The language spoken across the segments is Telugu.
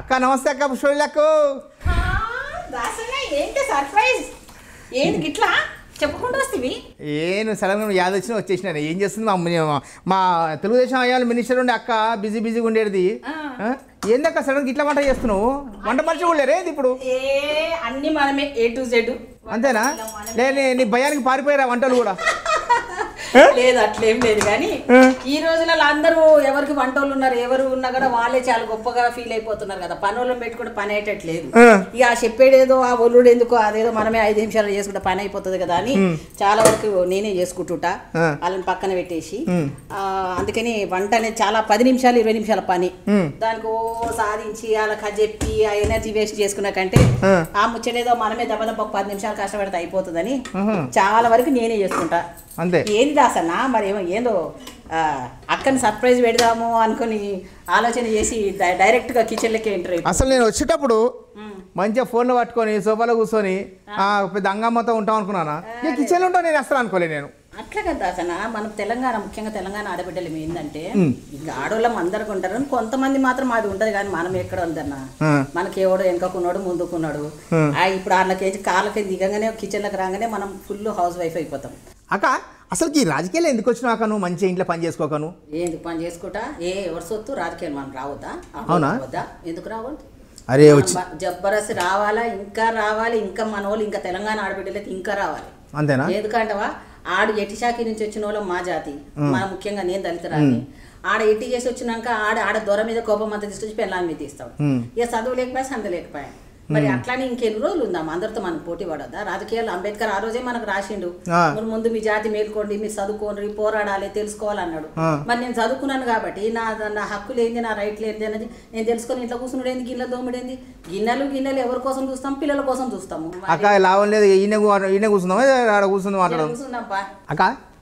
అక్క నమస్తే అక్క పుష్పలకు దాసన్న ఏంటి సర్ప్రైజ్ ఏంటి గిట్లా చెప్పకుండా వస్తేవి ఏను సడన్గా యాద వచ్చినా వచ్చేసిన ఏం చేస్తుంది మా మా- మా తెలుగుదేశం అయ్యాలి మినిస్టర్ ఉండే అక్క బిజీ బిజీగా ఉండేది ఆ? ఏందక్క సడన్గా ఇట్లా వంట చేస్తున్నావు వంట మనిషి కూడా లేరే ఇది ఇప్పుడు ఏ అన్ని మనమే ఏ టు జెడ్ అంతేనా లే నీ- నీ భయానికి పారిపోయారా వంటలు కూడా లేదు అట్లేం లేదు కానీ ఈ రోజులలో అందరూ ఎవరికి వంటోళ్ళు ఉన్నారు ఎవరు ఉన్నా కూడా వాళ్ళే చాలా గొప్పగా ఫీల్ అయిపోతున్నారు కదా పని వాళ్ళని పెట్టుకుంటే పని అయ్యేటట్లేదు ఆ. ఇక ఆ చెప్పేదేదో ఆ ఒల్లుడు ఎందుకో అదేదో మనమే ఐదు నిమిషాలు చేసుకుంటే పని అయిపోతుంది కదా అని చాలా వరకు నేనే చేసుకుంటుంటా ఆ. వాళ్ళని పక్కన పెట్టేసి ఆ, అందుకని వంట అనేది చాలా పది నిమిషాలు ఇరవై నిమిషాల పని దానికి ఓ సాధించి వాళ్ళకి చెప్పి ఆ ఎనర్జీ వేస్ట్ చేసుకున్న కంటే ఆ. ఆ ముచ్చటేదో మనమే దెబ్బ దెబ్బ ఒక పది నిమిషాలు కష్టపడితే అయిపోతుందని ఆహా. చాలా వరకు నేనే చేసుకుంటా అంతే ఏంది దాసన్న మరి ఏమో ఏందో ఆ, అక్కని సర్ప్రైజ్ పెడదాము అనుకుని ఆలోచన చేసి డై- డైరెక్ట్గా కిచెన్లోకి ఎంటర్ అయిపోయి అసలు నేను వచ్చేటప్పుడు మంచిగా ఫోన్లో పట్టుకొని సోఫాలో కూర్చొని ఆ, పెద్ద అంగమ్మతో ఉంటాం అనుకున్నానా ఇక కిచెన్లో ఉంటాను నేను అసలు అనుకోలే నేను అట్లా కదా దాసన్న మనం తెలంగాణ ముఖ్యంగా తెలంగాణ ఆడబిడ్డలు ఏంటంటే ఇంకా ఆడవాళ్ళం అందరికి ఉంటారు కానీ కొంతమంది మాత్రం అది ఉంటది కానీ మనం ఎక్కడ ఉందన్నా ఆ. మనకి ఎవడో వెనకకున్నాడు ముందుకున్నాడు ఆ, ఇప్పుడు వాళ్ళకి కాళ్ళకి దిగంగానే కిచెన్లోకి రాగానే మనం ఫుల్ హౌస్ వైఫ్ అయిపోతాం అక్క అసలు ఈ రాజకీయాలు ఎందుకు వచ్చినావు అక్క నువ్వు మంచిగా ఇంట్లో పని చేసుకోకను ఎందుకు పని చేసుకుంటా ఏ ఎవరి సొత్తు రాజకీయాలు మనం రావద్దా అవునా? రావద్దా ఎందుకు రావద్దు అరే వచ్చి బ- జబ్బరస్ రావాలా ఇంకా రావాలి ఇంకా మన వాళ్ళు ఇంకా తెలంగాణ ఆడబిడ్డలకి ఇంకా రావాలి అంతేనా ఎందుకంటవా ఆడు ఎట్టి శాఖ నుంచి వచ్చిన వాళ్ళం మా జాతి మన ముఖ్యంగా నేను దళితురాన్ని ఆడ ఎట్టి చేసి వచ్చినాక ఆడ ఆడ దొర మీద కోపం అంతా తీసుకొచ్చి పెళ్ళాన్ని మీద తీస్తాడు మ్మ్. ఇక చదువు లేకపోయా సంద లేకపోయా మరి అట్లానే ఇంకెన్ని రోజులు ఉందాం అందరితో మనం పోటీ పడొద్దా రాజకీయాలు అంబేద్కర్ ఆ రోజే మనకు రాసిండు ఆ. మీరు ముందు మీ జాతి మేల్కోండి మీరు చదువుకోండి పోరాడాలి తెలుసుకోవాలన్నాడు ఆ. మరి నేను చదువుకున్నాను కాబట్టి నా నా హక్కులు ఏంది నా రైట్లు ఏంది అనేది నేను తెలుసుకొని ఇంట్లో కూర్చున్నాడు ఏంది గిన్నె దోమడేంది గిన్నెలు గిన్నెలు ఎవరి కోసం చూస్తాం పిల్లల కోసం చూస్తాము అక్క లాభం లేదు ఈయన కూ- ఈయన కూర్చుందామా ఆడ కూర్చుందాం మాట్లాడదాం కూర్చుందాంపా అక్క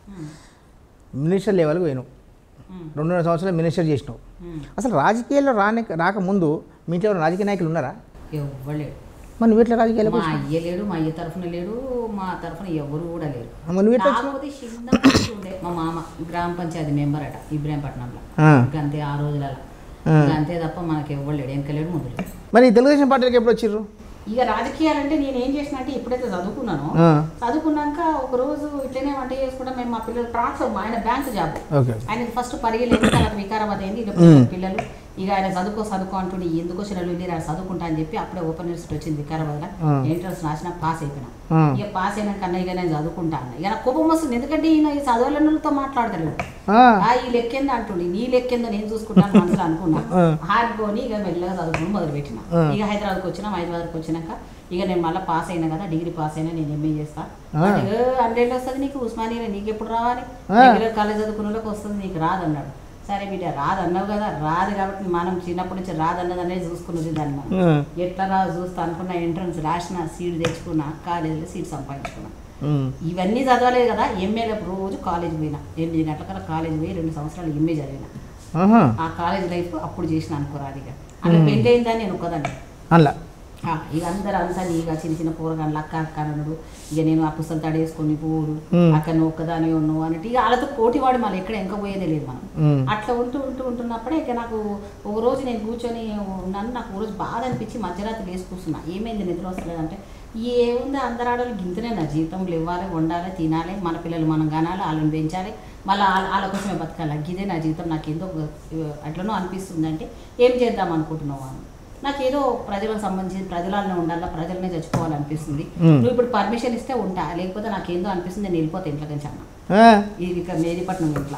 మినిస్టర్ లెవెల్కి పోయినావు రెండున్నర సంవత్సరాలు మినిస్టర్ చేసినావు అసలు రాజకీయాల్లో రాని రాకముందు మీ ఇంట్లో ఎవరైనా రాజకీయ నాయకులు ఉన్నారా ఎవ్వలేడు మరి నువ్వు ఎట్లా రాజకీయాలకు మా అయ్య లేడు మా అయ్య తరఫున లేడు మా తరఫున ఎవరు కూడా లేరు మరి నువ్వు ఎట్లా వచ్చినావు? కాకపోతే చిన్న ఉండే మా మామ గ్రామ పంచాయతీ మెంబర్ అట ఇబ్రాహీంపట్నంలో ఆ. అంతే ఆ రోజులలో ఆ. ఇక అంతే తప్ప మనకి ఎవ్వరు లేడు వెనక లేడు ముందు లేడు మరి ఈ తెలుగుదేశం పార్టీలకు ఎప్పుడు వచ్చిర్రు ఇక రాజకీయాలంటే నేను ఏం చేసిన అంటే ఎప్పుడైతే చదువుకున్నానో ఆ. చదువుకున్నాక ఒక రోజు ఇట్లనే వంట చేసుకుంటా మేము మా పిల్లలు ట్రాన్స్ఫర్ ఆయన బ్యాంక్ జాబ్ ఓకే ఆయన ఫస్ట్ పరిగెలు తర్వాత వికారాబాద్ అయింది ఇక పిల్లలు ఇక ఆయన చదువుకో చదువుకో అంటుండే ఎందుకు వచ్చిన వెళ్ళి ఆయన చదువుకుంటా అని చెప్పి అప్పుడే ఓపెన్ యూనివర్సిటీ వచ్చింది వికారాబాద్లో ఆ. ఎంట్రన్స్ రాసిన పాస్ అయిపోయినా ఆ. ఇక పాస్ అయినాక అన్న ఇక నేను చదువుకుంటా అన్న ఇక నాకు కోపం వస్తుంది ఎందుకంటే ఈయన ఈ చదవలతో మాట్లాడతాడు ఆ. ఆ ఈ లెక్కేందో అంటుండే నీ లెక్కేందో నేను చూసుకుంటాను మనసులో అనుకున్నా ఆ. ఆడుకొని ఇక మెల్లగా చదువుకుని మొదలు పెట్టిన ఆ. ఇక హైదరాబాద్కి వచ్చినాం హైదరాబాద్కి వచ్చినాక ఇక నేను మళ్ళీ పాస్ అయినా కదా డిగ్రీ పాస్ అయినా నేను ఎంఏ చేస్తా ఆ. హండ్రెడ్ వస్తుంది నీకు ఉస్మానియా నీకు ఎప్పుడు రావాలి ఆ. రెగ్యులర్ కాలేజ్ చదువుకున్న వాళ్ళకి వస్తుంది నీకు రాదన్నాడు సరే బిడ్డ రాదన్నావు కదా రాదు కాబట్టి మనం చిన్నప్పటి నుంచి రాదన్నది అనేది చూసుకున్నది దాన్ని మనం ఆ. ఎట్లా రాదు చూస్తా అనుకున్న ఎంట్రన్స్ రాసిన సీట్ తెచ్చుకున్నా కాలేజీలో సీట్ సంపాదించుకున్నా ఉమ్. ఇవన్నీ చదవలేదు కదా ఎంఏలో రోజు కాలేజ్ పోయినా ఎనిమిది గంటలకల్లా కాలేజ్ పోయి రెండు సంవత్సరాలు ఎంఏ చదివిన ఆహా. ఆ కాలేజ్ లైఫ్ అప్పుడు చేసిన అనుకోరాదిగా అలా పెళ్ళి అయిందని నేను ఒక్కదాన్ని అలా ఆ, ఇక అందరు అంతా ఇక చిన్న చిన్న కూరగాయలు అక్క అక్క అనడు ఇక నేను ఆ పుస్తలు తడేసుకొని పోడు మ్మ్. అక్క నువ్వు ఒక్కదాని ఉన్నావు అన్నట్టు ఇక వాళ్ళతో పోటీ వాడు మళ్ళీ ఎక్కడ ఇంకా పోయేదే లేదు మనం ఉమ్. అట్లా ఉంటూ ఉంటూ ఉంటున్నప్పుడే ఇక నాకు ఒక రోజు నేను కూర్చొని ఉన్నాను నాకు ఒక రోజు బాధ అనిపించి మధ్యరాత్రి లేచి కూర్చున్నా ఏమైంది నిద్ర వస్తలేదంటే ఏముంది అందరు ఆడవాళ్ళు గింతనే నా జీవితంలో ఇవ్వాలి వండాలి తినాలి మన పిల్లలు మనం కనాలి వాళ్ళని పెంచాలి మళ్ళీ వాళ్ళ వాళ్ళ కోసమే బతకాలి గిదే నా జీవితం నాకు ఏందో అట్లనో అనిపిస్తుంది అంటే ఏం చేద్దాం అనుకుంటున్నావు అని నాకు ఏదో ప్రజలకు సంబంధించి ప్రజలనే ఉండాలా ప్రజలనే చచ్చిపోవాలనిపిస్తుంది మ్మ్. నువ్వు ఇప్పుడు పర్మిషన్ ఇస్తే ఉంటా లేకపోతే నాకు ఏందో అనిపిస్తుంది నేను వెళ్ళిపోతే ఇంట్లో నుంచి అన్న ఆ. ఇది ఇక మేదిపట్నం ఇంట్లో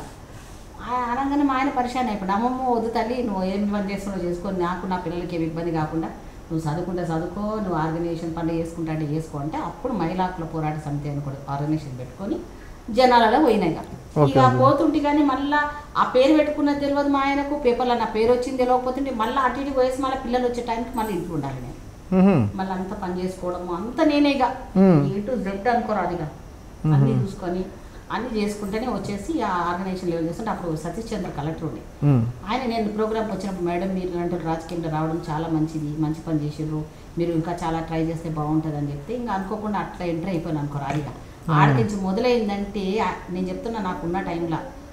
ఆ అనగానే మా ఆయన పరిశాన్ అయిపోయి అమ్మమ్మ వద్దు తల్లి నువ్వు ఏం పని చేస్తున్నావు చేసుకొని నాకు నా పిల్లలకి ఏమి ఇబ్బంది కాకుండా నువ్వు చదువుకుంటే చదువుకో నువ్వు ఆర్గనైజేషన్ పనులు చేసుకుంటా అంటే చేసుకో అంటే అప్పుడు మహిళా హక్కుల పోరాట సమితి అని కూడా ఆర్గనైజేషన్ పెట్టుకొని జనాలలో పోయినాయి ఇక. ఓకే, ఇక ఓకే. పోతుంటే కానీ మళ్ళీ ఆ పేరు పెట్టుకున్నది తెలియదు మా ఆయనకు పేపర్లో నా పేరు వచ్చింది తెలియకపోతుంటే మళ్ళీ అటు ఇటు పోయేసి మళ్ళీ పిల్లలు వచ్చే టైంకి మళ్ళీ ఇంట్లో ఉండాలి నేను ఉహుం. మళ్ళీ అంతా పని చేసుకోవడము అంతా నేనే ఇక మ్మ్. ఏ టు జెడ్ అనుకోరాదు ఇక అన్నీ చూసుకొని అన్నీ చేసుకుంటేనే వచ్చేసి ఆ ఆర్గనైజేషన్ లెవెల్ చేస్తుంటే అప్పుడు సతీష్ చంద్ర కలెక్టర్ ఉండే ఉమ్. ఆయన నేను ప్రోగ్రామ్కి వచ్చినప్పుడు మేడం మీరు ఇలాంటి రాజకీయంలో రావడం చాలా మంచిది మంచి పని చేసిర్రు మీరు ఇంకా చాలా ట్రై చేస్తే బాగుంటుంది అని చెప్తే ఇంకా అనుకోకుండా అట్లా ఎంటర్ అయిపోయాను అనుకో రాదిగా ఆడికించి మొదలైందంటే ఆ- నేను చెప్తున్నా నాకున్న టైంలో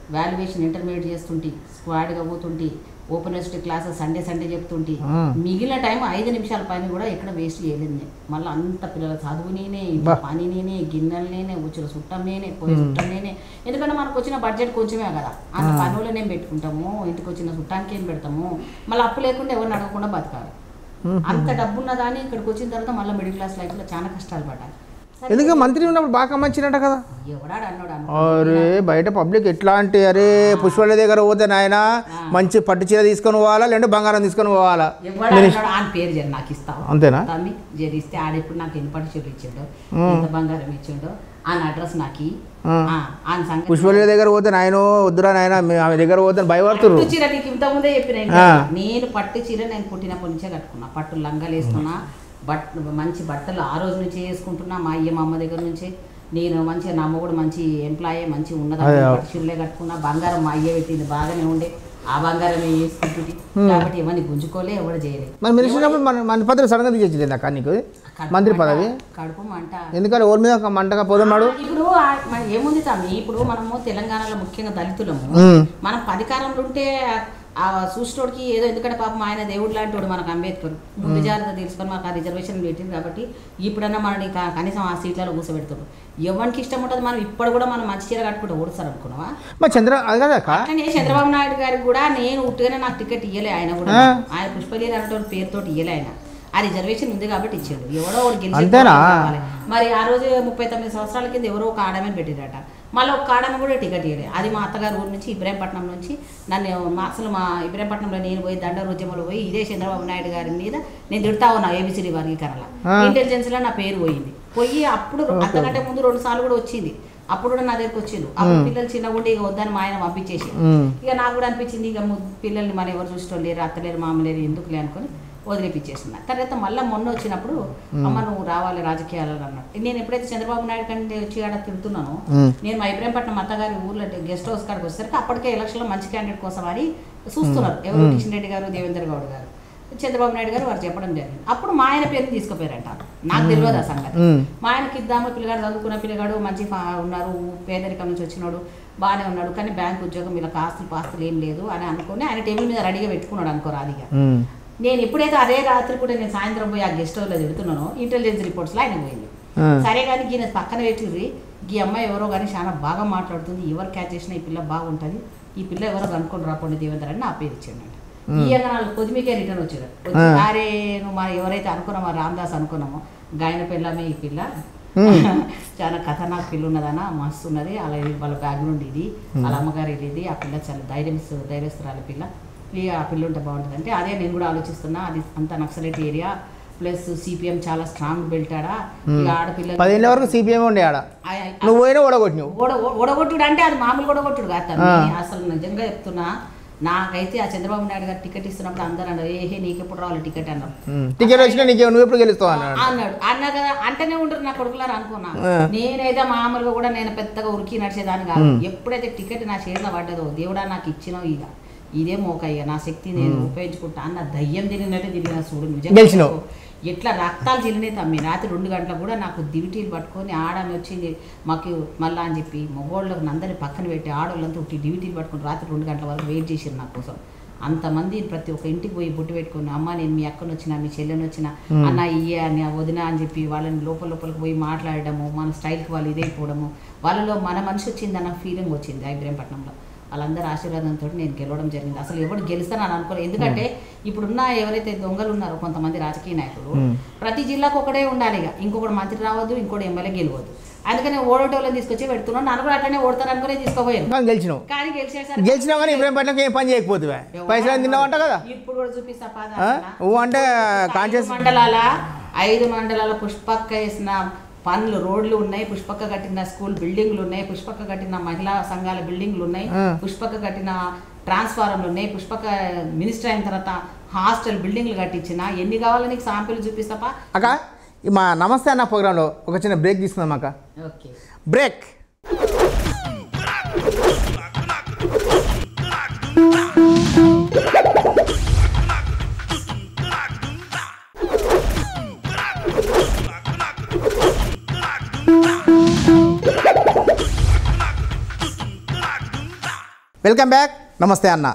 వాల్యుయేషన్ ఇంటర్మీడియట్ చేస్తుంటి స్క్వాడ్గా పోతుంటి open university classes Sunday Sunday చెప్తుంటి ఆ. మిగిలిన టైం ఐదు నిమిషాల పని కూడా ఎక్కడ వేస్ట్ చేయలేదు నేను మళ్ళీ అంత పిల్లల చదువు నేనే ఇంట్లో బా. పని నేనే గిన్నెలు నేనే వచ్చిన చుట్టం నేనే పోయి చుట్టం నేనే ఎందుకంటే మనకు వచ్చిన బడ్జెట్ కొంచెమే కదా అంత పని వాళ్ళని ఏం పెట్టుకుంటాము ఇంటికి వచ్చిన చుట్టానికి ఏం పెడతాము మళ్ళీ అప్పు లేకుండా ఎవరిని అడగకుండా బతకాలి అంత డబ్బు ఉన్నదాని ఇక్కడికి వచ్చిన తర్వాత మళ్ళీ మిడిల్ క్లాస్ లైఫ్లో చాలా కష్టాలు పడ్డాలి సరే, ఎందుకు మంత్రి ఉన్నప్పుడు బాగా కమ్మంచినట్ట కదా ఎవడాడు అన్నాడు అన్న అరే బయట పబ్లిక్ ఎట్లా అంటే అరే పుష్పల దగ్గర పోతే నాయన మంచి పట్టు చీర తీసుకొని పోవాలా లేదంటే బంగారం తీసుకొని పోవాలా ఎవడు అన్నాడు ఆయన పేరు జర నాకు ఇస్తావు అంతేనా తమ్మి జరిస్తే ఆడెప్పుడు నాకు ఎన్ని పట్టు చీరలు ఇచ్చిండో ఎంత బంగారం ఇచ్చిండో ఆయన అడ్రస్ నాకు ఆ. ఆయన సంగతి పుష్పల దగ్గర పోతే నాయన వద్దురా నాయన మీ- ఆమె దగ్గర పోతే భయపడుతురు పట్టు చీర నీకు ఇంత ముందే చెప్పిన ఆ. నేను పట్టు చీర నేను పుట్టినప్పటి నుంచే కట్టుకున్నా పట్టు లంగాలు వేసుకున్నా బట్ మంచి బట్టలు ఆ రోజు నుంచి వేసుకుంటున్నా మా అయ్య మా అమ్మ దగ్గర నుంచి నేను మంచిగా నా కూడా మంచి ఎంప్లాయీ మంచి ఉన్నదా అదే. పట్టు చీరలే కట్టుకున్నా బంగారం మా అయ్య పెట్టింది బాగానే ఉండే ఆ బంగారమే వేసుకుంటుంది కాబట్టి ఎవరిని గుంజుకోలే ఎవరు చేయలేదు మరి మినిస్టర్ ఉన్నప్పుడు మన మన పదవి సడన్గా తీసేది అక్క నీకు కడుపు మంత్రి మంట, పదవి కడుపు మంట ఎందుకంటే ఓరి మీద ఒక మంటగా పోతున్నాడు ఆ, ఇప్పుడు ఆ- మన ఏముంది తమ్మి ఇప్పుడు మనము తెలంగాణలో ముఖ్యంగా దళితులము ఉమ్. మనం అధికారంలో ఉంటే ఆ చూసినోడికి ఏదో ఎందుకంటే పాపం ఆయన దేవుడు లాంటి వాడు మనకు అంబేద్కర్ ముందు జాగ్రత్త తెలుసుకొని మనకు ఆ రిజర్వేషన్ పెట్టింది కాబట్టి ఇప్పుడన్నా మనని క- కనీసం ఆ సీట్లలో కూర్చోబెడుతాడు ఎవరికి ఇష్టం ఉంటుంది మనం ఇప్పుడు కూడా మనం మంచి చీర కట్టుకుంటే ఓడుస్తారు అనుకున్నావా మరి చంద్ర అది కదా అక్క అట్లనే చంద్రబాబు నాయుడు గారికి కూడా నేను ఉట్టుగానే నాకు టికెట్ ఇయ్యలే ఆయన కూడా ఆ. ఆయన పుష్పలీల అనేటువంటి పేరుతోటి ఇయ్యలే ఆయన ఆ రిజర్వేషన్ ఉంది కాబట్టి ఇచ్చాడు ఎవడో ఒకటి గెలిచి అంతేనా? కావాలి. మరి ఆ రోజు ముప్పై తొమ్మిది సంవత్సరాల కింద ఎవరో ఒక ఆడమని పెట్టిరట మళ్ళీ ఒక ఆడమ కూడా టికెట్ ఇవ్వలేదు అది మా అత్తగారు ఊరు నుంచి ఇబ్రాహీంపట్నం నుంచి నన్ను మా అసలు మా ఇబ్రాహీంపట్నంలో నేను పోయి దండ ఉద్యమంలో పోయి ఇదే చంద్రబాబు నాయుడు గారి మీద నేను తిడతా ఉన్నా ఏబిసిడి వర్గీకరణ ఆ. ఇంటెలిజెన్స్ లో నా పేరు పోయింది పోయి అప్పుడు అంతకంటే ముందు రెండు సార్లు కూడా వచ్చింది అప్పుడు కూడా నా దగ్గరకు వచ్చింది అప్పుడు పిల్లలు చిన్నగా ఉండి ఇక వద్దని మా ఆయన పంపించేసి ఉమ్. ఇక నాకు కూడా అనిపించింది ఇక ము- పిల్లల్ని మన ఎవరు చూసుకోలేరు లేరు అత్తలేరు మామలేరు ఎందుకులే అనుకొని వదిలిపించేసిన తర్వాత మళ్ళీ మొన్న వచ్చినప్పుడు అమ్మ నువ్వు రావాలి రాజకీయాలలో అన్నాడు నేను ఎప్పుడైతే చంద్రబాబు నాయుడు కంటే వచ్చి ఆడ తిరుగుతున్నానో ఉమ్. నేను మా ఇబ్రాహీంపట్నం అత్తగారి ఊర్లో గెస్ట్ హౌస్ కాడికి వచ్చేసరికి అప్పటికే ఎలక్షన్లో మంచి క్యాండిడేట్ కోసం అని చూస్తున్నారు ఎవరు కిషన్ రెడ్డి గారు దేవేంద్ర గౌడ్ గారు చంద్రబాబు నాయుడు గారు వారు చెప్పడం జరిగింది అప్పుడు మా ఆయన పేరుని తీసుకుపోయారంట నాకు తెలియదు ఆ సంగతి ఉమ్. మా ఆయనకి ఇద్దాము పిల్లగాడు చదువుకున్న పిల్లగాడు మంచి ఫా- ఉన్నారు పేదరికం నుంచి వచ్చినాడు బాగానే ఉన్నాడు కానీ బ్యాంక్ ఉద్యోగం వీళ్ళకి ఆస్తులు పాస్తులు ఏం లేదు అని అనుకుని ఆయన టేబుల్ మీద రెడీగా పెట్టుకున్నాడు అనుకో రాదిగా ఉమ్. నేను ఎప్పుడైతే అదే రాత్రి కూడా నేను సాయంత్రం పోయి ఆ గెస్ట్ హౌస్లో తిడుతున్నానో ఇంటెలిజెన్స్ రిపోర్ట్స్లో ఆయన పోయింది ఆ. సరే కానీ ఈయన పక్కన పెట్టిర్రి ఈ అమ్మాయి ఎవరో కానీ చాలా బాగా మాట్లాడుతుంది ఎవరు క్యాచ్ చేసినా ఈ పిల్ల బాగుంటుంది ఈ పిల్ల ఎవరో కనుక్కొని రాకుండా దేవేంద్ర అని నా పేరు ఇచ్చాడు ఈ నాలుగు కొద్దిమికే రిటర్న్ వచ్చాడు వచ్చి, ఆ. అరే నువ్వు మా ఎవరైతే అనుకున్నామో రామదాస్ అనుకున్నామో గాయన పిల్లమే ఈ పిల్ల చాలా ఖతర్నాక్ పిల్ల ఉన్నదన్న మస్తు ఉన్నది అలా ఇది వాళ్ళ బ్యాక్గ్రౌండ్ ఇది వాళ్ళ అమ్మగారు ఇది ఇది ఆ పిల్ల చాలా ధైర్యం ధైర్యస్తురాలి పిల్ల ఇక ఆ పిల్ల ఉంటే బాగుంటుంది అంటే అదే నేను కూడా ఆలోచిస్తున్నా అది అంత నక్సలైట్ ఏరియా ప్లస్ సిపిఎం చాలా స్ట్రాంగ్ బెల్టాడా ఇక ఆడపిల్ల పదేళ్ళ వరకు సిపిఎం ఉండే ఆడ ఆ- ఆ- నువ్వు పోయినా ఓడగొట్టినావు ఓడ ఓడగొట్టుడు అంటే అది మామూలు ఓడగొట్టుడు కాదు తమ్మి. అసలు నిజంగా చెప్తున్నా నాకైతే ఆ చంద్రబాబు నాయుడు గారు టికెట్ ఇస్తున్నప్పుడు అందరూ అన్నారు ఏహే నీకెప్పుడు రావాలి టికెట్ అన్నారు ఉమ్. టికెట్ వచ్చినా నీకే నువ్వు ఎప్పుడు గెలుస్తావు అన్నాడు అన్నాడు అన్నా కదా అంటేనే ఉంటారు నా కొడుకులారు అనుకున్నా ఆ. నేనైతే మామూలుగా కూడా నేను పెద్దగా ఉరికి నడిచేదాన్ని కాదు ఎప్పుడైతే టికెట్ నా చేతిలో పడ్డదో దేవుడా నాకు ఇచ్చినావు ఇక ఇదే మోకయ్య నా శక్తి నేను ఉపయోగించుకుంటా అన్న దయ్యం తిరిగినట్టే తిరిగిన చూడు నిజంగా గెలిచినావు. ఎట్లా రక్తాలు చిల్లినాయి తమ్మి రాత్రి రెండు గంటలకు కూడా నాకు దివిటీలు పట్టుకొని ఆడని వచ్చింది మాకు మళ్ళా అని చెప్పి మగోళ్ళకి అందరిని పక్కన పెట్టి ఆడోళ్ళంతా ఉట్టి డివిటీలు పట్టుకొని రాత్రి రెండు గంటల వరకు వెయిట్ చేసారు నా కోసం అంతమంది ప్రతి ఒక్క ఇంటికి పోయి బుట్టు పెట్టుకుని అమ్మ నేను మీ అక్కను వచ్చిన మీ చెల్లెని వచ్చిన అన్న ఇయ్యే అని వదిన అని చెప్పి వాళ్ళని లోపల లోపలికి పోయి మాట్లాడడము మన స్టైల్కి వాళ్ళు ఇదైపోవడము వాళ్ళలో మన మనిషి వచ్చిందన్న ఫీలింగ్ వచ్చింది ఇబ్రహీంపట్నంలో వాళ్ళందరి ఆశీర్వాదంతో నేను గెలవడం జరిగింది అసలు ఎవరు గెలుస్తానని అనుకోలేదు ఎందుకంటే ఇప్పుడున్న ఎవరైతే దొంగలు ఉన్నారో కొంతమంది రాజకీయ నాయకులు ప్రతి జిల్లాకు ఒకడే ఉండాలి ఇక ఇంకొకటి మంత్రి రావద్దు ఇంకోటి ఎమ్మెల్యే గెలవద్దు అందుకని ఓడేటోళ్ళని తీసుకొచ్చి పెడుతున్నాను నన్ను కూడా అట్లనే ఓడతారు అనుకునే తీసుకోపోయారు కానీ గెలిచినావు కానీ గెలిచేసారు గెలిచినావు కానీ ఇబ్రాహిం పట్లకి ఏం పని చేయకపోతే పైసలు తిన్నావంట కదా ఇప్పుడు కూడా చూపిస్తా పాద ఆ? ఊ అంటే కాన్షియస్ ఐదు మండలాల ఐదు మండలాల పుష్పక్క వేసిన పనులు రోడ్లు ఉన్నాయి పుష్పక్క కట్టిన స్కూల్ బిల్డింగ్లు ఉన్నాయి పుష్పక్క కట్టిన మహిళా సంఘాల బిల్డింగ్లు ఉన్నాయి ఆ. పుష్పక్క కట్టిన ట్రాన్స్ఫారంలు ఉన్నాయి పుష్పక్క మినిస్టర్ అయిన తర్వాత హాస్టల్ బిల్డింగ్లు కట్టించిన ఎన్ని కావాలో నీకు శాంపిల్ చూపిస్తాపా అక్క ఈ మా నమస్తే అన్న ప్రోగ్రాంలో ఒక చిన్న బ్రేక్ తీసుకుందాం అక్క ఓకే బ్రేక్ వెల్కమ్ బ్యాక్ నమస్తే అన్న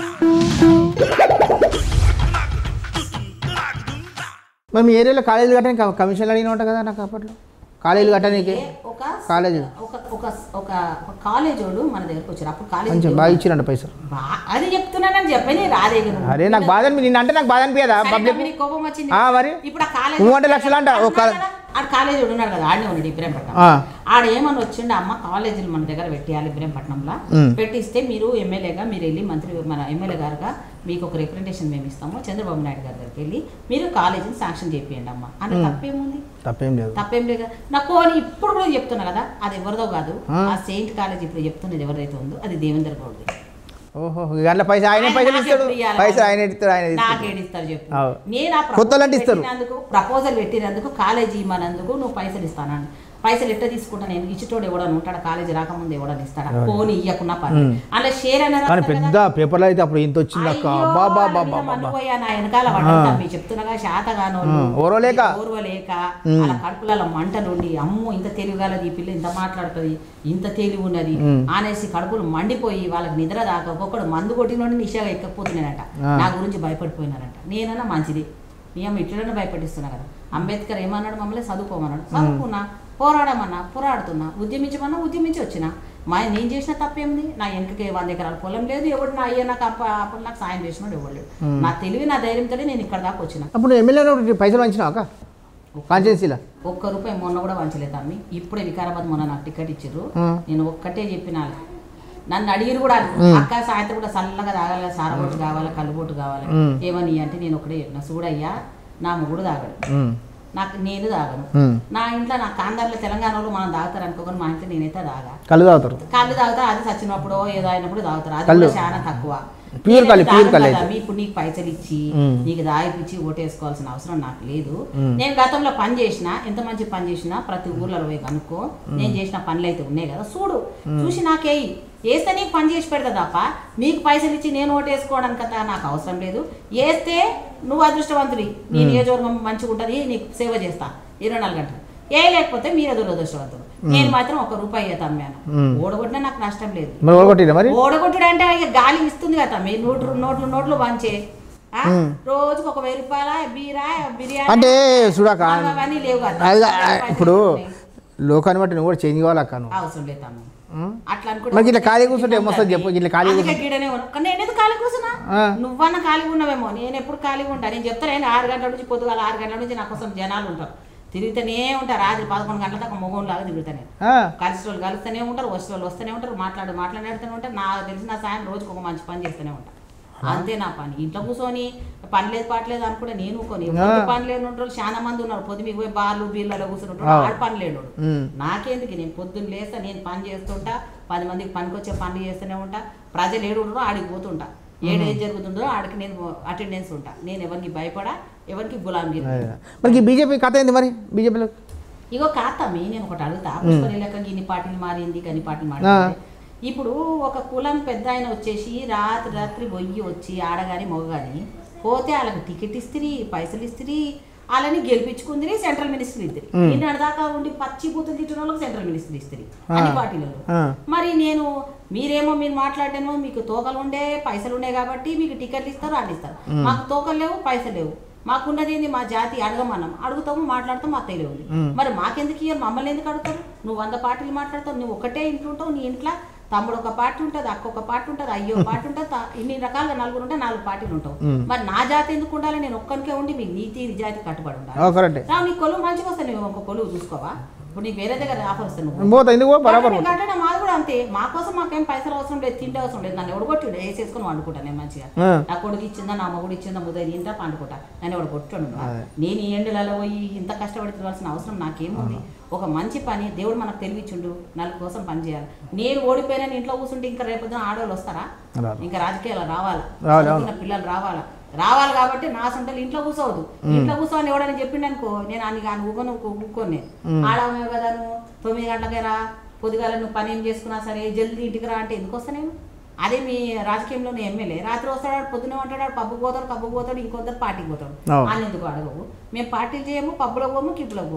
మరి మీ ఏరియాలో కాలేజీలు కట్టడానికి కమిషన్లు అడిగిన ఉంటా కదా నాకు అప్పట్లో కాలేజీలు కట్టడానికి ఒక కాలేజ్ ఒక ఒక ఒక ఒక కాలేజ్ వాడు మన దగ్గరకు వచ్చారు అప్పుడు కాలేజ్ కొంచెం బాగా ఇచ్చిరంట పైసలు బా- అది చెప్తున్నానని చెప్పని రాదే అరే నాకు బాధ అనిపి నిన్న అంటే నాకు బాధ అనిపించదా పబ్లిక్ పబ్లిక్ కోపం వచ్చింది ఆ, మరి ఇప్పుడు ఆ కాలేజ్ నువ్వు అంటే లక్షలు అంట, ఒక కాలే- ఆడ కాలేజ్ వాడు ఉన్నాడు కదా ఆడనే ఉన్నాడు ఇబ్రాహీంపట్నం ఆ. ఆడ ఏమని వచ్చిండు అమ్మ కాలేజీలు మన దగ్గర పెట్టేయాలి ఇబ్రాహీంపట్నంలో ఉమ్. పెట్టిస్తే మీరు ఎమ్మెల్యేగా మీరు వెళ్ళి మంత్రి మన ఎమ్మెల్యే గారుగా మీకు ఒక రిప్రజెంటేషన్ మేము ఇస్తాము చంద్రబాబు నాయుడు గారి దగ్గరికి వెళ్ళి మీరు కాలేజీని శాంక్షన్ చేపియండి అమ్మ అంటే తప్పేముంది తప్పేం లేదు తప్పేం లేదు కదా. నా కోని ఇప్పుడు కూడా చెప్తున్నా కదా అది ఎవరిదో కాదు ఆ. ఆ సెయింట్ కాలేజ్ ఇప్పుడు చెప్తున్నది ఎవరైతే ఉందో అది దేవేందర్ గౌడ్ది ఓహో గంటల పైసలు ఆయనే ఆయన పైసలు నాకు ఇస్తాడు ఎప్పుడు ఇయ్యాలి? పైసలు ఆయన ఇస్తాడు ఆయన ఇస్తాడు నాకేడిస్తారు చెప్పు అవు. నేను ఆ కొత్త వాళ్ళంటే ఇస్తారు. పెట్టినందుకు ప్రపోజల్ పెట్టినందుకు కాలేజీ ఇమ్మనందుకు నువ్వు పైసలు ఇస్తానని పైసలు ఎట్లా తీసుకుంటా నేను ఇచ్చేటోడు ఎవడని ఉంటాడు కాలేజీ రాకముందు ఎవడని ఇస్తాడా పోనీ ఇయ్యకున్నా పని ఉమ్. అలా షేర్ అనేది కానీ పెద్ద పేపర్లో అయితే అప్పుడు ఇంత వచ్చింది అక్క బాబా బాబా బాబా నా వెనకాల పడ్డా మీ చెప్తున్నాగా శాతగానో ఉమ్, ఓర్వలేక. ఓర్వలేక అలా కడుపులలో మంటలుండి అమ్మో ఇంత తెలివిగలది ఈ పిల్ల ఇంత మాట్లాడుతుంది ఇంత తెలివి ఉన్నది ఉమ్. అనేసి కడుపులు మండిపోయి వాళ్ళకి నిద్ర దాకా ఒక్కొక్కడు మందు కొట్టినోడి నిషాగా ఎక్కకపోతున్నానంట ఆ. నా గురించి భయపడిపోయినారంట నేనన్నా మంచిది నీ అమ్మ ఇట్లనే భయపడిస్తున్నా కదా అంబేద్కర్ ఏమన్నాడు మమ్మల్ని చదువుకోమన్నాడు చదువుకున్నా పోరాడమన్నా పోరాడుతున్నా ఉద్యమించమన్నా ఉద్యమించి వచ్చిన మా నేను చేసిన తప్పేంది నా వెనకకి వంద ఎకరాల పొలం లేదు ఎవడు నా అయ్యా నాకు అప్ప అప్పుడు నాకు సాయం చేసినాడు ఎవడు లేడు నా తెలివి నా ధైర్యంతో నేను ఇక్కడ దాకా వచ్చిన అప్పుడు నువ్వు ఎమ్మెల్యే పైసలు వంచినావు అక్క కాన్స్టిట్యున్సీలో ఒక్క రూపాయి మొన్న కూడా వంచలేదు అమ్మి ఇప్పుడే వికారాబాద్ మొన్న నాకు టికెట్ ఇచ్చారు ఆ. నేను ఒక్కటే చెప్పిన వాళ్ళకి. నన్ను అడిగిరు కూడా అక్క సాయంత్రం కూడా చల్లగా తాగాలి సారబొట్టు కావాలి కల్లుబొట్టు కావాలి ఉమ్. ఏమని అంటే నేను ఒకటే చెప్పిన చూడయ్యా నా మొగుడు తాగడు ఉమ్, నాకు నేను తాగను ఉమ్. నా ఇంట్లో నా కాందార్లో తెలంగాణలో మనం తాగుతారు అనుకోకుండా మా ఇంట్లో నేనైతే తాగా కళ్ళు తాగుతారు కళ్ళు తాగుతా అది చచ్చినప్పుడు ఏదో అయినప్పుడు తాగుతారు అది కళ్ళు. కూడా చాలా తక్కువ Pure నేనైతే కళ్ళు, pure తాగను కళ్ళు కదా, అయితే. మీ ఇప్పుడు నీకు పైసలు ఇచ్చి మ్మ్. నీకు దాయిపిచ్చి ఓటేసుకోవాల్సిన అవసరం నాకు లేదు మ్మ్. నేను గతంలో పని చేసిన ఎంత మంచి పని చేసినా ప్రతి ఊర్లలో పోయి కనుక్కో నేను చేసిన పనులు అయితే ఉన్నాయి కదా చూడు చూసి నాకేయి వేస్తే నీకు పని చేసి పెడతా తప్ప నీకు పైసలు ఇచ్చి నేను ఓటు వేసుకోవడానికి కదా నాకు అవసరం లేదు వేస్తే నువ్వు అదృష్టవంతుడి నీ నియోజకవర్గం మంచిగా ఉంటుంది నీకు సేవ చేస్తా ఇరవై నాలుగు గంటలు ఏ లేకపోతే మీరే దురదృష్టవంతుడు నేను మాత్రం ఒక రూపాయి అయితే అమ్మాను మ్మ్. ఓడగొట్టినా నాకు నష్టం లేదు మరి ఓడగొట్టిరా మరి ఓడగొట్టుడు అంటే ఇక గాలి ఇస్తుంది కదా మీ నోట్లు నోట్లు నోట్లు వంచే ఆ? మ్మ్. రోజుకు ఒక వెయ్యి రూపాయల బీరా బిర్యానీ అంటే చూడక అవి అవన్నీ లేవు కదా అది పైసలు ఇప్పుడు ఉన్నాయి. లోకాన్ని బట్టి నువ్వు కూడా చేంజ్ కావాలక్క నువ్వు అవసరం లేదు తమ్మి ఉమ్. అట్లా అనుకుంటే మరి ఇట్లా ఖాళీ కూర్చుంటే ఏమొస్తుంది చెప్పు ఇట్లా ఖాళీ అందుకే కూర్చుంటే గీడనే ఉన్నా కానీ నేను ఎందుకు ఖాళీ కూర్చున్నా ఆ. నువ్వన్నా ఖాళీగా ఉన్నావేమో నేను ఎప్పుడు ఖాళీగా ఉంటా నేను చెప్తాను ఆరు గంటల నుంచి పొద్దుగాల ఆరు గంటల నుంచి నా కోసం జనాలు ఉంటారు తిరుగుతూనే ఉంటారు రాత్రి పదకొండు గంటల దాకా మొగం లాగా తిరుగుతానే ఆ, కలిసి వాళ్ళు కలుస్తూనే ఉంటారు వచ్చే వాళ్ళు వస్తూనే ఉంటారు మాట్లాడు మాట్లాడుతూనే ఉంటారు నాకు తెలిసిన సాయం రోజుకు ఒక మంచి పని చేస్తూనే ఉంటాను అంతే నా పని ఇంట్లో కూర్చొని పని లేదు పాటలేదు అనుకుంటే నేను కొని ఆ. పని లేని ఉంటారు చాలా మంది ఉన్నారు పొద్దు మీకు పోయి బార్లు బీర్లలో కూర్చుంటారు ఆ. ఆడ పని లేడు ఉమ్. నాకెందుకు నేను పొద్దున్న లేస్తా నేను పని చేస్తుంటా పది మందికి పనికి వచ్చే పనులు చేస్తూనే ఉంటా ప్రజలు ఏడు ఉంటారో ఆడికి పోతుంటా ఏడు ఏం జరుగుతుందో ఆడికి నేను అటెండెన్స్ ఉంటా నేను ఎవరికి భయపడా ఎవరికి గులాంగిరి అదే. మరి ఈ బీజేపీ కథ ఏంది మరి బీజేపీలో ఇగో కాతమ్మి నేను ఒకటి అడుగుతా పుష్పని లెక్క గిన్ని పార్టీలు మారింది గని పార్టీలు మారింది ఇప్పుడు ఒక కులం పెద్ద ఆయన వచ్చేసి రాత్రి రాత్రి బొయ్యి వచ్చి ఆడగాని మొగగాని పోతే వాళ్ళకి టికెట్ ఇస్తిరి పైసలు ఇస్తిరి వాళ్ళని గెలిపించుకుందిరి సెంట్రల్ మినిస్టర్ ఇద్దరు మ్. నిన్న దాకా ఉండి పచ్చి బూతులు తిట్టిన వాళ్ళకి సెంట్రల్ మినిస్టర్ ఇస్తిరి అన్ని ఆ. పార్టీలలో ఆ. మరి నేను మీరేమో మీరు మాట్లాడేమో మీకు తోకలు ఉండే పైసలు ఉండే కాబట్టి మీకు టికెట్లు ఇస్తారు వాళ్ళు ఇస్తారు మాకు తోకలు లేవు పైసలు లేవు మాకున్నది ఏంది మా జాతి అడగమన్నాం అడుగుతాము మాట్లాడతాం మా తెలివి ఉంది మ్. మరి మాకెందుకు ఇయ్యరు మమ్మల్ని ఎందుకు అడుగుతారు నువ్వు వంద పార్టీలు మాట్లాడతావు నువ్వు ఒకటే ఇంట్లో ఉంటావు నీ ఇంట్లో తమ్ముడు ఒక పార్టీ ఉంటుంది అక్క ఒక పార్టీ ఉంటుంది అయ్యో ఒక పార్టీ ఉంటుంది తా- ఇన్ని రకాలుగా నలుగురు ఉంటే నాలుగు పార్టీలు ఉంటావు మ్. మరి నా జాతి ఎందుకు ఉండాలి నేను ఒక్కరికే ఉండి మీ నీతి నిజాయితీ కట్టుబడి ఉండాలి కరెక్టే రా నీ కొలువు మంచిగా వస్తాయి నువ్వు ఒక కొలువు చూసుకోవా ఇప్పుడు నీకు వేరే దగ్గర ఆఫర్ వస్తాను నువ్వు పోతా ఎందుకు పో, బరాబర్ పోతా. కట్టడం మాది కూడా అంతే మా కోసం మాకేం పైసలు అవసరం లేదు తిండి అవసరం లేదు నన్ను ఎవడగొట్టి వేసేసుకొని వండుకుంటాను నేను మంచిగా ఆ. నా కొడుకు ఇచ్చిందా నా మగుడు ఇచ్చిందా ముద్ద తింటా పండుకుంటా నన్ను ఎవడు కొట్టాడు అదే. నేను ఈ ఎండలలో పోయి ఇంత కష్టపడి తిరగాల్సిన అవసరం నాకేముంది ఒక మంచి పని దేవుడు మనకు తెలివిచ్చుండు నలుగు కోసం పని చేయాలి నేను ఓడిపోయినా నేను ఇంట్లో కూర్చుంటే ఇంకా రేపొద్దున ఆడవాళ్ళు వస్తారా రారు. ఇంకా రాజకీయాలు రావాలా రావాలి, చదువుకున్న పిల్లలు రావాలా రావాలి కాబట్టి నా సొంతలు ఇంట్లో కూర్చోవద్దు ఇంట్లో కూర్చోని ఎవడని చెప్పిండు అనుకో నేను అన్ని కానీ ఊగను ఊక్కోని ఆడమే కదా నువ్వు తొమ్మిది గంటలకే రా పొద్దుగాల నువ్వు పని ఏం చేసుకున్నా సరే జల్దీ ఇంటికి రా అంటే ఎందుకు వస్తా నేను అదే మీ రాజకీయంలోనే ఎమ్మెల్యే రాత్రి వస్తాడు పొద్దున ఉంటాడు పబ్బుకు పోతాడు కబ్బుకు పోతాడు ఇంకొద్దరు పార్టీకి పోతాడు అవును. వాళ్ళు ఎందుకు అడగవు మేము పార్టీలు చేయము పబ్బులకు పోము కిప్పులకు పోము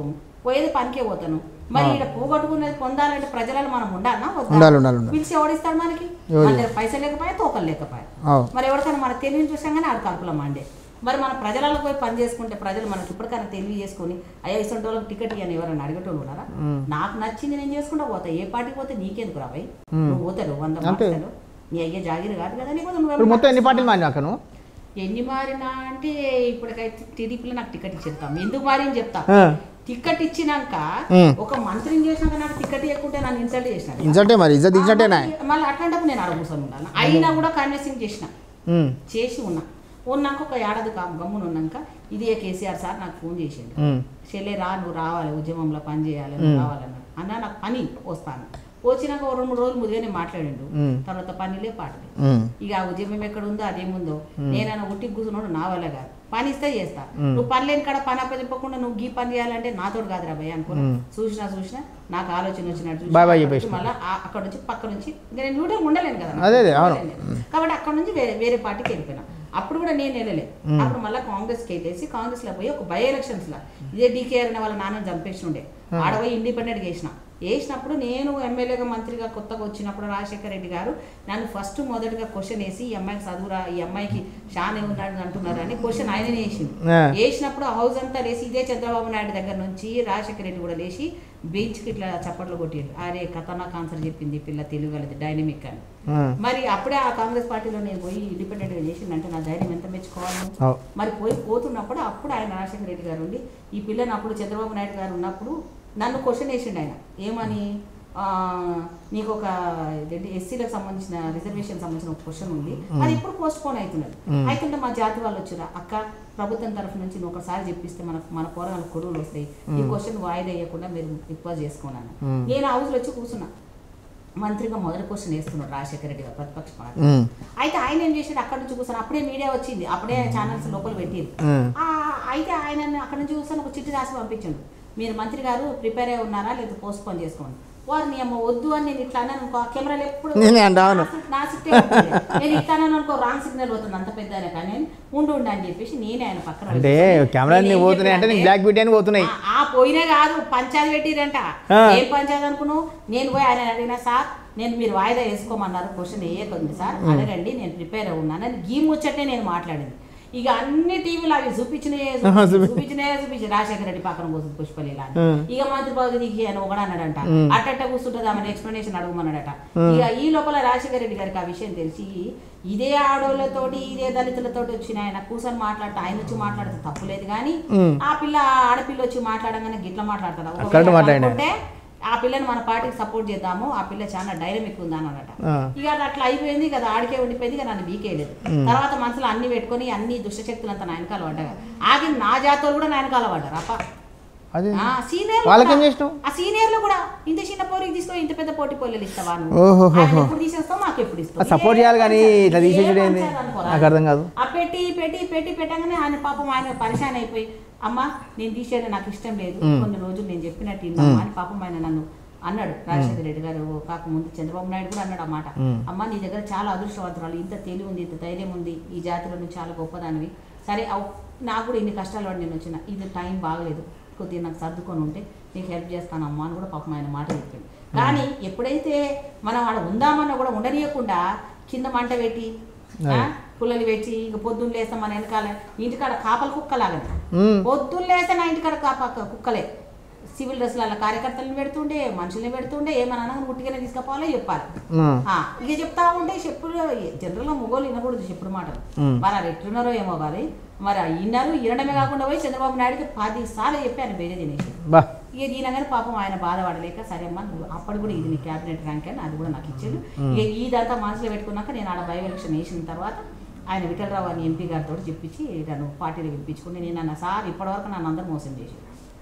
పోయేది పనికే పోతాను మరి ఇక్కడ పోగొట్టుకునేది పొందాలంటే ప్రజలను మనం ఉండాలన్నా వద్దా? ఉండాలి ఉండాలి ఉండాలి పిలిచి ఎవడిస్తాడు మనకి ఎవరు? మన దగ్గర పైసలు లేకపోయా తోకలు లేకపోయా అవు మరి ఎవరికైనా మన తెలివిని చూసాగానే ఆడు కడుపులో మండే మరి మన ప్రజలలో పోయి పని చేసుకుంటే ప్రజలు మనకి ఇప్పటికైనా తెలివి చేసుకుని అయ్యా ఇసంటి వాళ్ళకి టికెట్ ఇవ్వని ఎవరైనా అడిగేటోళ్ళు ఉన్నారా నాకు నచ్చింది నేను చేసుకుంటా పోతా ఏ పార్టీకి పోతే నీకెందుకు రాబాయి నువ్వు పోతాడు వంద అంతే. మాటలు నీ అయ్యే జాగిరి కాదు కదా నీకు నువ్వు ఇప్పుడు మొత్తం ఎన్ని పార్టీలు మారినా అక్క నువ్వు ఎన్ని మారినా అంటే ఇప్పటికైతే టీడీపీలో నాకు టికెట్ ఇచ్చేస్తాం ఎందుకు మారి అని చెప్తా ఆ. టికెట్ ఇచ్చినాక ఉమ్. ఒక మంత్రిని చేసినాక నాకు టికెట్ ఇవ్వకుంటే నన్ను ఇన్సల్ట్ చేసిన ఇజ్జతే మరి ఇజ్జత్ ఇజ్జతేనా మళ్ళీ అట్లాంటప్పుడు నేను అడుగు కూర్చొని ఉండాలి అయినా కూడా కన్విన్సింగ్ చేసిన ఉమ్, చేసి ఉన్నా ఉన్నాక ఒక ఏడాది కా గమ్మున ఉన్నాక ఇదే కేసీఆర్ సార్ నాకు ఫోన్ చేసిండు ఉమ్, చెల్లె రా నువ్వు రావాలి ఉద్యమంలో పని చేయాలి నువ్వు రావాలన్నాడు అన్న నాకు పని వస్తాను వచ్చినాక ఓ రెండు మూడు రోజులు ముందుగానే మాట్లాడిండు ఉమ్. తర్వాత పనిలే పాటలే ఉమ్, ఇక ఆ ఉద్యమం ఎక్కడ ఉందో అదేముందో నేనైనా ఉట్టి కూర్చున్నాడు నా వల్ల కాదు పని ఇస్తే చేస్తా నువ్వు పని లేని కాడ పని అప్పచెప్పకుండా నువ్వు గీ పని చేయాలంటే నాతోడు కాదురా భయ్య అనుకున్నా చూసినా చూసినా నాకు ఆలోచన వచ్చినట్టు చూసినా, బాయ్ బాయ్ అక్కడ నుంచి చెప్పేసి. మళ్ళా ఆ- అక్కడ నుంచి పక్క నుంచి ఇంకా నేను న్యూఢిల్లీ ఉండలేను కదా అదే, అదే, అవును. ఉండలేను నేను. కాబట్టి అక్కడ నుంచి వేరే వేరే పార్టీకి వెళ్ళిపోయినా అప్పుడు కూడా నేను వెళ్ళలే అప్పుడు మళ్ళీ కాంగ్రెస్కి వెళ్ళేసి కాంగ్రెస్ లో పోయి ఒక బై ఎలక్షన్స్ లో ఇదే డీకేఆర్ అనే వాళ్ళ నాన్న చంపేసి ఉండే ఆడ పోయి ఇండిపెండెంట్ వేసిన వేసినప్పుడు నేను ఎమ్మెల్యేగా మంత్రిగా కొత్తగా వచ్చినప్పుడు రాజశేఖర రెడ్డి గారు నన్ను ఫస్ట్ మొదటిగా క్వశ్చన్ వేసి ఈ అమ్మాయికి చదువురా ఈ అమ్మాయికి షాన్ ఉన్నాడు అంటున్నారు అని క్వశ్చన్ ఆయననే వేసింది ఆ. వేసినప్పుడు హౌస్ అంతా లేసి ఇదే చంద్రబాబు నాయుడు దగ్గర నుంచి రాజశేఖర రెడ్డి కూడా లేచి బెంచ్కి ఇట్లా చప్పట్లు కొట్టారు అరే ఖతర్నాక్ ఆన్సర్ చెప్పింది ఈ పిల్ల తెలుగు డైనమిక్ అని ఆ, మరి అప్పుడే ఆ కాంగ్రెస్ పార్టీలో నేను పోయి ఇండిపెండెంట్గా చేసిందంటే నా ధైర్యం ఎంత మెచ్చుకోవాలి నువ్వు? అవు మరి పోయి పోతున్నప్పుడు అప్పుడు ఆయన రాజశేఖర రెడ్డి గారు ఉండి ఈ పిల్లని అప్పుడు చంద్రబాబు నాయుడు గారు ఉన్నప్పుడు నన్ను క్వశ్చన్ వేసిండు ఆయన ఏమని ఆ, నీకు ఒక ఎస్సీలకు సంబంధించిన రిజర్వేషన్ సంబంధించిన ఒక క్వశ్చన్ ఉంది అది ఇప్పుడు పోస్ట్ పోన్ అవుతున్నది అయితే మా జాతి వాళ్ళు వచ్చారా అక్క ప్రభుత్వం తరఫు నుంచి నువ్వు ఒకసారి చెప్పిస్తే మనకు మన పోరాలకు కొడువులు వస్తాయి ఈ క్వశ్చన్ వాయిదా వేయకుండా మీరు రిక్వెస్ట్ చేసుకున్నాను నేను హౌస్లో వచ్చి కూర్చున్నా మంత్రిగా మొదటి క్వశ్చన్ వేస్తున్నాడు రాజశేఖర రెడ్డి గారు ప్రతిపక్ష పార్టీ ఉమ్, అయితే ఆయన ఏం చేశాడు అక్కడ నుంచి కూర్చొని అప్పుడే మీడియా వచ్చింది అప్పుడే ఛానల్స్ లోపల పెట్టింది ఉమ్. ఆ, అయితే ఆయన అక్కడ నుంచి చూసాను ఒక చిట్టి రాసి పంపించాడు మీరు మంత్రి గారు ప్రిపేర్ అయి ఉన్నారా లేదా పోస్ట్ పోన్ చేసుకోండి వారిని అమ్మ వద్దు అని నేను ఇట్లా అన్నాను అనుకో ఆ కెమెరాలు ఎప్పుడు నేనే అంటా, అవును. నా సిట్- నా సిట్టే ఉంటుంది. నేను ఇట్లా అన్నాను అనుకో రాంగ్ సిగ్నల్ పోతుంది అంత పెద్ద ఆయన కానీ ఉండు ఉండు అని చెప్పేసి నేనే ఆయన పక్కన అంటే కూర్చొని కెమెరా నేను ఏం పోతున్నాయి అంటే నీకు చెప్పినా బ్లాక్ బ్యూటీ అని పోతున్నాయి ఆ- ఆ పోయినా కాదు పంచాయతీ పెట్టిరంట ఆ. ఏం పంచాయతీ అనుకున్నావు నేను పోయి ఆయన అడిగినా సార్ నేను మీరు వాయిదా వేసుకోమన్నారు క్వశ్చన్ వేయకుంది సార్ అడగండి నేను ప్రిపేర్ అయి ఉన్నాను అని గీ ముచ్చటే నేను మాట్లాడింది ఇక అన్ని టీవీలు అవి చూపించినాయే ఆహా, చూపించి- చూపి- చూపించినాయే చూపించి రాజశేఖర రెడ్డి పక్కన కూర్చుంది పుష్పలీల అని. ఉం. ఇక మంత్రి పదవి దిగి అని ఒకడు అన్నాడంట అట్టట్ట కూర్చుంటుంది ఆమె ఎక్స్ప్లెనేషన్ అడగమన్నాడట ఇక ఈ లోపల రాజశేఖర రెడ్డి గారికి ఆ విషయం తెలిసి ఇదే ఆడోళ్ళతోటి ఇదే దళితులతోటి వచ్చిన ఆయన కూర్చొని మాట్లాడితే ఆయన వచ్చి మాట్లాడితే తప్పులేదు కానీ ఉం. ఆ పిల్ల ఆడపిల్ల వచ్చి మాట్లాడంగానే గిట్ల మాట్లాడతాడు ఒకవేళ కరెక్ట్ మాట్లాడినా. అనుకుంటే ఆ పిల్లని మన పార్టీకి సపోర్ట్ చేద్దాము ఆ పిల్ల చాలా డైనమిక్ ఉంది అన్నాడట ఆ. ఇక అది అట్లా అయిపోయింది కదా ఆడికే ఉండిపోయింది ఇక నన్ను బీకేయలేదు తర్వాత మనసులో అన్ని పెట్టుకొని అన్ని దుష్టశక్తులు అంతా నాయనకాల పడ్డా ఆగి నా జాతోలు కూడా నాయనకాల పడ్డారు అప్ప అదే ఆ సీనియర్ వాళ్ళకేం చేసినావు? ఆ సీనియర్లు కూడా ఇంత చిన్న పోరికి తీసుకో ఇంత పెద్ద పోటీ పోలీలు ఇస్తావా నువ్వు? ఓహోహోహో. ఆయన ఎప్పుడు తీసేస్తావు మాకు ఎప్పుడు ఇస్తావు సపోర్ట్ ఇదే చేయాలి కానీ పంచాయతీ. ఇట్లా ఇదే తీసేసాడు ఏంది పంచాయతీ అనుకోరా? నాకు అర్థం కాదు ఆ పెట్టి పెట్టి పెట్టి పెట్టగానే ఆయన పాపం ఆయన పరిశాన్ అయిపోయి అమ్మ నేను తీసేయడం నాకు ఇష్టం లేదు కొన్ని రోజులు నేను చెప్పినట్టు విన్నామా అని పాపం ఆయన నన్ను అన్నాడు రాజశేఖర రెడ్డి గారు కాకముందు చంద్రబాబు నాయుడు కూడా అన్నాడు అన్నమాట అమ్మ నీ దగ్గర చాలా అదృష్టవంతురాలు ఇంత తెలివి ఉంది ఇంత ధైర్యం ఉంది ఈ జాతిలో నువ్వు చాలా గొప్పదానివి సరే అవ్- నాకు కూడా ఇన్ని కష్టాలు పడి నేను వచ్చిన ఇది టైం బాగలేదు కొద్దిగా నాకు సర్దుకొని ఉంటే నీకు హెల్ప్ చేస్తానమ్మా అని కూడా పాపం ఆయన మాట చెప్పింది కానీ ఎప్పుడైతే మనం ఆడ ఉందామన్నా కూడా ఉండనీయకుండా కింద మంట పెట్టి ఆ, పుల్లలు పెట్టి ఇక పొద్దున్న లేస్తాం మన వెనకాల ఇంటికాడ కాపల కుక్కలాగానే ఉమ్, పొద్దున్న లేస్తే నా ఇంటికాడ కాప కుక్కలే సివిల్ డ్రెస్ల కార్యకర్తలను పెడుతుండే మనుషుల్ని పెడుతుండే ఏమన్నా అనగా ఉట్టిగానే తీసుకుపోవాలో చెప్పాలి ఉమ్, ఆ, ఇక చెప్తా ఉంటే చెప్పుడు జనరల్గా మొగోళ్ళు వినకూడదు చెప్పుడు మాటలు ఉమ్. మరి అది ఎట్లున్నారో ఏమో మరి మరి విన్నారు వినడమే కాకుండా పోయి చంద్రబాబు నాయుడుకి పది సార్లు చెప్పాను వేరే తినేసి బా ఇక దీనగానే పాపం ఆయన బాధపడలేక సరే అమ్మా నువ్వు అప్పుడు కూడా ఇది నీ క్యాబినెట్ ర్యాంక్ అని అది కూడా నాకు ఇచ్చాడు ఇక ఇదంతా మనసులో పెట్టుకున్నాక నేను ఆడ బై ఎలక్షన్ వేసిన తర్వాత ఆయన విఠలరావు అని ఎంపీ గారితో చెప్పించి నన్ను పార్టీలో పిలిపించుకుని నేను అన్న సార్ ఇప్పటివరకు నన్ను అందరూ మోసం చేసి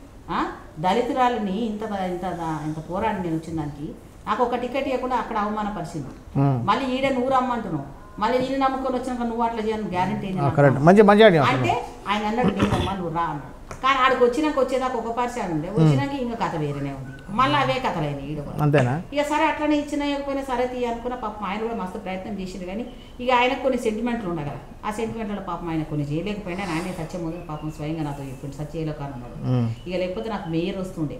దళితురాలని ఇంత ఇంత ఇంత పోరాడి నేను వచ్చిన దానికి నాకు ఒక టికెట్ ఇవ్వకుండా అక్కడ అవమానపరిచింది ఉమ్. మళ్ళీ ఈడ నువ్వు రమ్మంటున్నావు మళ్ళీ నేను నమ్ముకొని వచ్చినాక నువ్వు అట్లా చేయను గ్యారంటీ కరెక్ట్ మంచి మంచిగా ఆడినావు అసలు. అంటే ఆయన అన్నాడు లేదమ్మా నువ్వు రా అన్నాడు కానీ ఆడికి వచ్చినాక వచ్చేదాకా ఒక పరిచయం ఉండే వచ్చినాక ఇంకా కథ వేరేనే ఉంది మళ్ళీ అవే కథలైనవి ఈడ కూడా. అంతేనా ఇక సరే అట్లనే ఇచ్చిన ఇవ్వకపోయినా సరే తీయ అనుకున్న పాపం ఆయన కూడా మస్తు ప్రయత్నం చేసిండు కానీ ఇక ఆయనకు కొన్ని సెంటిమెంట్లు ఉన్నాయి కదా ఆ సెంటిమెంట్ల పాపం ఆయన కొన్ని చేయలేకపోయినా ఆయనే సత్యం మొదలు పాపం స్వయంగా నాతో చెప్పిండు సత్యలో కానున్నాడు ఉమ్, ఇక లేకపోతే నాకు మేయర్ వస్తుండే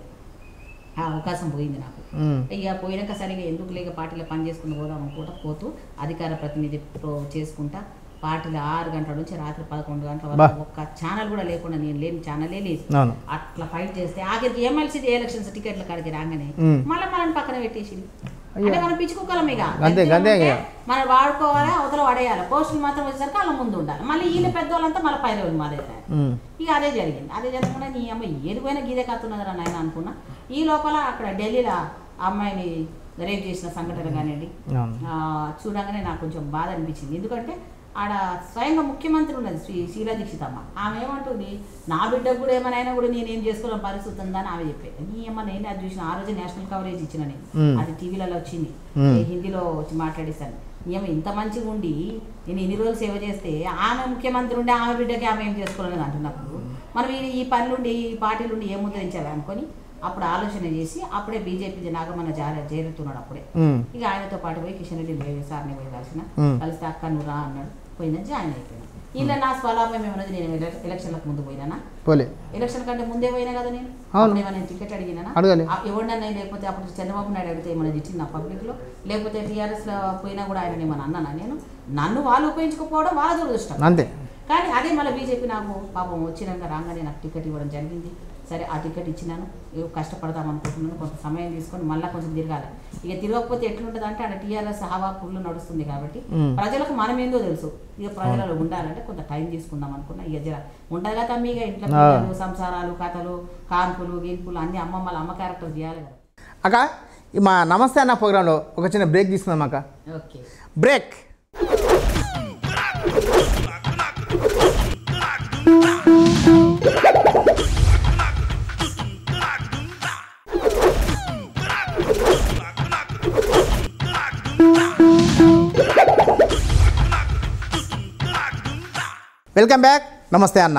ఆ అవకాశం పోయింది నాకు ఉమ్, ఇక పోయినాక సరిగా ఎందుకు లేక పార్టీలో పని చేసుకుని పోదాం అనుకుంటా పోతూ అధికార ప్రతినిధితో చేసుకుంటా పార్టీలో ఆరు గంటల నుంచి రాత్రి పదకొండు గంటల బా. వరకు ఒక్క ఛానల్ కూడా లేకుండా నేను లేని ఛానలే లేదు అవును అట్లా ఫైట్ చేస్తే ఆఖరికి ఎమ్మెల్సీ ఎలక్షన్స్ టికెట్ల కాడికి రాగానే ఉమ్. మళ్ళీ మనల్ని పక్కన పెట్టేసింది అయ్యో. అంటే మనం పిచ్చుకోగలం ఇక అంతే, ఎంత అంతే ఉంటే ఇక. మనం వాడుకోవాలి అవతల పడేయాలి పోస్టులు మాత్రం వచ్చేసరికి వాళ్ళ ముందు ఉండాలి మళ్ళీ వీళ్ళ పెద్దవాళ్ళంతా మళ్ళీ పై రోజులు మాదే ఉమ్, ఇక అదే జరిగింది అదే జరగకుండా నీ అమ్మ ఏడిపోయినా గీదే కత్తున్నది రా నాయన అనుకున్నా ఈ లోపల అక్కడ ఢిల్లీలో ఆ అమ్మాయిని రేప్ చేసిన సంఘటన కానివ్వండి అవును ఆ, చూడగానే నాకు కొంచెం బాధ అనిపించింది ఎందుకంటే ఆడ స్వయంగా ముఖ్యమంత్రి ఉన్నది శ్రీ శీలా దీక్షిత్ అమ్మ ఆమె ఏమంటుంది నా బిడ్డకు కూడా ఏమైనా కూడా నేను ఏం చేసుకోవడం పరిస్థితి ఉందని ఆమె చెప్పేది నీ అమ్మ నేను అది చూసిన ఆ రోజు నేషనల్ కవరేజ్ ఇచ్చిన నేను మ్మ్. అది టీవీలలో వచ్చింది మ్మ్. నేను హిందీలో వచ్చి మాట్లాడేశాను నీ అమ్మ ఇంత మంచిగా ఉండి నేను ఇన్ని రోజులు సేవ చేస్తే ఆమె ముఖ్యమంత్రి ఉండి ఆమె బిడ్డకి ఆమె ఏం చేసుకోలేదు అంటున్నప్పుడు మనం ఈ ఈ పనులుండి ఈ పార్టీలుండి ఏం ముద్రించాలి అనుకొని అప్పుడు ఆలోచన చేసి అప్పుడే బీజేపీ నాగమన్న జార చేరుతున్నాడు అప్పుడే ఉమ్, ఇక ఆయనతో పాటు పోయి కిషన్ రెడ్డి లేవి సార్ని పోయి కలిసిన మ్మ్. కలిస్తే అక్క నువ్వు రా అన్నాడు పోయినా జాయిన్ అయిపోయినా ఇలా నా స్వలాభం ఏమన్నది నేను ఎల- ఎలక్షన్లకు ముందు పోయినానా పోలే ఎలక్షన్ కంటే ముందే పోయినా కదా నేను అవును. అప్పుడు ఏమైనా టికెట్ అడిగినా అడగాలి. ఎవరినన్నా లేకపోతే అప్పుడు చంద్రబాబు నాయుడు అడిగితే ఏమైనా ఇచ్చింది పబ్లిక్ లో లేకపోతే టీఆర్ఎస్ లో పోయినా కూడా ఆయన ఏమైనా అన్నానా నేను నన్ను వాళ్ళు ఉపయోగించుకోకపోవడం వాళ్ళ దురదృష్టం అంతే కానీ అదే మళ్ళీ బీజేపీ నాకు పాపం వచ్చినాక రాగానే నాకు టికెట్ ఇవ్వడం జరిగింది సరే ఆ టికెట్ ఇచ్చినాను ఏవో కష్టపడదాం అనుకుంటున్నాను కొంత సమయం తీసుకొని మళ్ళీ కొంచెం తిరగాలి ఇక తిరగకపోతే ఎట్లుంటుంది అంటే అక్కడ టీఆర్ఎస్ హవా ఫుల్ నడుస్తుంది కాబట్టి మ్మ్. ప్రజలకు మనం ఏందో తెలుసు ఇక ప్రజలలో ఉండాలంటే కొంత టైం తీసుకుందాం అనుకున్నా ఇక జర ఉండదు కదా తమ్మి ఇక ఇంట్లో ఆ. పిల్లలు సంసారాలు కథలు కాన్పులు గింపులు అన్ని అమ్మమ్మల అమ్మ క్యారెక్టర్ చేయాలి కదా అక్క ఈ మా నమస్తే అన్న ప్రోగ్రాంలో ఒక చిన్న బ్రేక్ తీసుకుందాం అక్క ఓకే బ్రేక్ వెల్కమ్ బ్యాక్ నమస్తే అన్న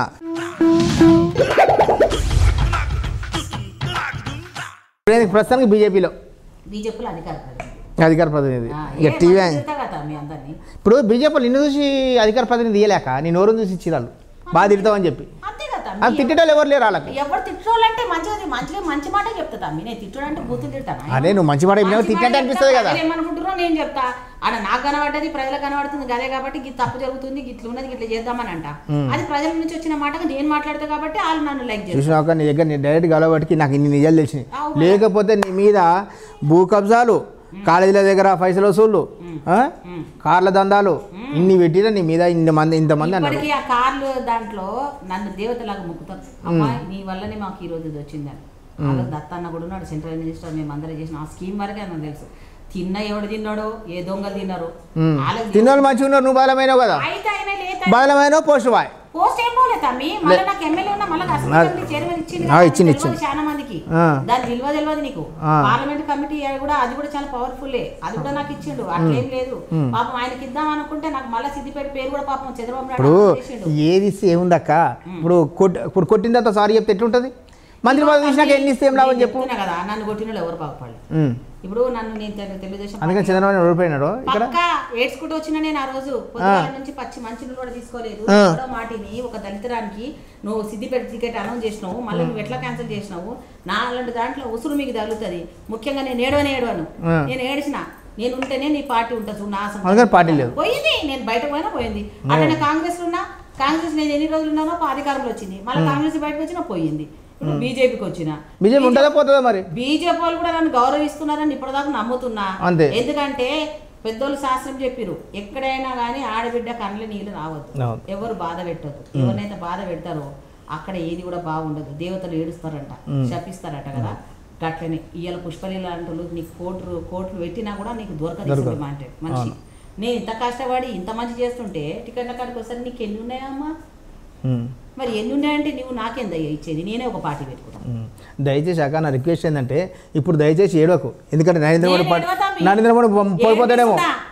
ఇప్పుడు ప్రస్తుతానికి బీజేపీలో బీజేపీలో అధికార ప్రతినిధి. అధికార ప్రతినిధి ఆ, ఇక ఏ టీవీ మంచి తిడతా కదా మీ అందరినీ ఇప్పుడు బీజేపీలో నిన్ను చూసి అధికార ప్రతినిధి ఇయ్యలేక నీ నోరు చూసి ఇచ్చిరాళ్ళు బాగా తిడతావని చెప్పి అంతే కదా అది మీ- తిట్టేటోళ్ళు ఎవరు లేరు వాళ్ళకి ఎవరు తిట్టోళ్ళంటే మంచిగా మంచిగా మంచి మాట చెప్తా తమ్మి నేను తిట్టడం అంటే బూతులు తిడతాను అదే నువ్వు మంచి మాట చెప్పినావు, తిట్టినట్టు అనిపిస్తుంది కదా. ఏమనుకుంటున్నావు నేను చెప్తా ఆడ నాకు కనబడ్డది ప్రజలకు కనబడుతుంది అదే కాబట్టి గిట్ తప్పు జరుగుతుంది గిట్ల ఉన్నది గిట్ల చేద్దామని అంట అది ప్రజల నుంచి వచ్చిన మాటగా నేను మాట్లాడతా కాబట్టి వాళ్ళు నన్ను లైక్ చేస్తారు చూసినాక నీ దగ్గర నీ డైరెక్ట్ గలవబట్టి నాకు ఇన్ని నిజాలు తెలిసినాయి అవును. లేకపోతే నీ మీద భూ కబ్జాలు కాలేజీల దగ్గర పైసలు వసూళ్ళు ఆ? కార్ల దందాలు ఇన్ని పెట్టినా నీ మీద ఇన్ని మంది ఇంతమంది అన్నారు ఇప్పటికీ ఆ కార్లు దాంట్లో నన్ను దేవతలాగా మొక్కుతారు అమ్మాయి నీ వల్లనే మాకు ఈ రోజు ఇది వచ్చిందని వాళ్ళ దత్తన్న కూడా ఉన్నాడు సెంట్రల్ మినిస్టర్ మేము అందరం చేసిన ఆ స్కీమ్ వరకే నాకు తెలుసు తిన్న ఎవడు తిన్నాడో ఏ దొంగలు తిన్నారు ఉమ్. వాళ్ళకి తిన్నోళ్ళు మంచిగా ఉన్నారు నువ్వు బలమైనవు కదా అయితే ఆయన లేదు బలమైన పోస్ట్ బాయ్ పోస్ట్ ఏం పోలే తమ్మి మళ్ళీ నాకు ఎమ్మెల్యే ఉన్నా మళ్ళీ అసెంబ్లీ చైర్మన్ ఇచ్చింది ఆ, కదా, ఇచ్చింది, తెలియదు ఇచ్చింది. చాలా మందికి ఆ. దాని విలువ తెలియదు నీకు ఆ. పార్లమెంట్ కమిటీ కూడా అది కూడా చాలా పవర్ఫుల్ అది కూడా నాకు ఇచ్చిండు అట్లేం లేదు పాపం ఆయనకి ఇద్దాం అనుకుంటే నాకు మళ్ళీ సిద్దిపేట పేరు కూడా పాపం చంద్రబాబు నాయుడు ఇప్పుడు అనౌన్స్ చేసిండు ఏది ఇస్తే ఏముందక్క ఇప్పుడు కొట్టి ఇప్పుడు కొట్టిన తర్వాత సారీ చెప్తే ఎట్లుంటుంది మంత్రి పదవి తీసినాక ఎన్ని ఇస్తే ఏం లాభం నేను చెప్పు చెప్తున్నా కదా నన్ను కొట్టిన వాళ్ళు ఎవరు బాగుపడలేదు ఉమ్. ఇప్పుడు నన్ను నేను తెలు- తెలుగుదేశం అందుకని చంద్రబాబు ఓడిపోయినాడు ఇక్కడ పక్క ఏడ్చుకుంటూ వచ్చిన నేను ఆ రోజు పొద్దుగాల నుంచి పచ్చి మంచి నీళ్ళు కూడా తీసుకోలేదు ఆ. ఎవడో మాటిని ఒక దళితురానికి నువ్వు సిద్దిపేట టికెట్ అనౌన్స్ చేసినావు మళ్ళీ నువ్వు ఎట్లా క్యాన్సిల్ చేసినావు నా అలాంటి దాంట్లో ఉసురు మీకు తగులుతుంది ముఖ్యంగా నేను ఏడవని ఏడవను ఆ. నేను ఏడిచిన నేను ఉంటేనే నీ పార్టీ ఉంటుంది చూడు నా సొంత అందుకని పార్టీ లేదు. పోయింది నేను బయట పోయినా పోయింది అట్లనే కాంగ్రెస్ ఉన్నా కాంగ్రెస్ నేను ఎన్ని రోజులు ఉన్నానో అధికారంలో వచ్చింది మళ్ళీ కాంగ్రెస్ బయటకు వచ్చినా పోయింది ఇప్పుడు బీజేపీకి వచ్చిన బీజేపీ ఉంటుందా పోతుందా మరి బీజేపీ వాళ్ళు కూడా నన్ను గౌరవిస్తున్నారని ఇప్పటిదాకా నమ్ముతున్నా అంతే. ఎందుకంటే పెద్దోళ్ళు శాస్త్రం చెప్పిరు ఎక్కడైనా కానీ ఆడబిడ్డ కళ్ళ నీళ్ళు రావద్దు అవును. ఎవరు బాధ పెట్టద్దు ఎవరినైతే బాధ పెడతారో అక్కడ ఏది కూడా బాగుండదు దేవతలు ఏడుస్తారంట శపిస్తారట కదా గట్లనే ఇవాళ పుష్పలీల అంటూ నీకు కోట్లు కోట్లు పెట్టినా కూడా నీకు దొరకదు దొరకదు. మాట మనిషి నేను ఇంత కష్టపడి ఇంత మంచి చేస్తుంటే టికెట్ల కాడికి వస్తారు నీకు ఎన్ని ఉన్నాయమ్మా ఉమ్. మరి ఎన్ని ఉన్నాయంటే నువ్వు నాకేందయ్యా ఇచ్చేది నేనే ఒక పార్టీ పెట్టుకుంటాను ఉమ్. దయచేసి అక్క నా రిక్వెస్ట్ ఏంటంటే ఇప్పుడు దయచేసి ఏడవకు ఎందుకంటే నరేంద్ర మోడీ నేను పార్టీ ఏడవతా మీ- నరేంద్ర మోడీ పో- పోయిపోతాడేమో ఏడిపిస్తున్నా.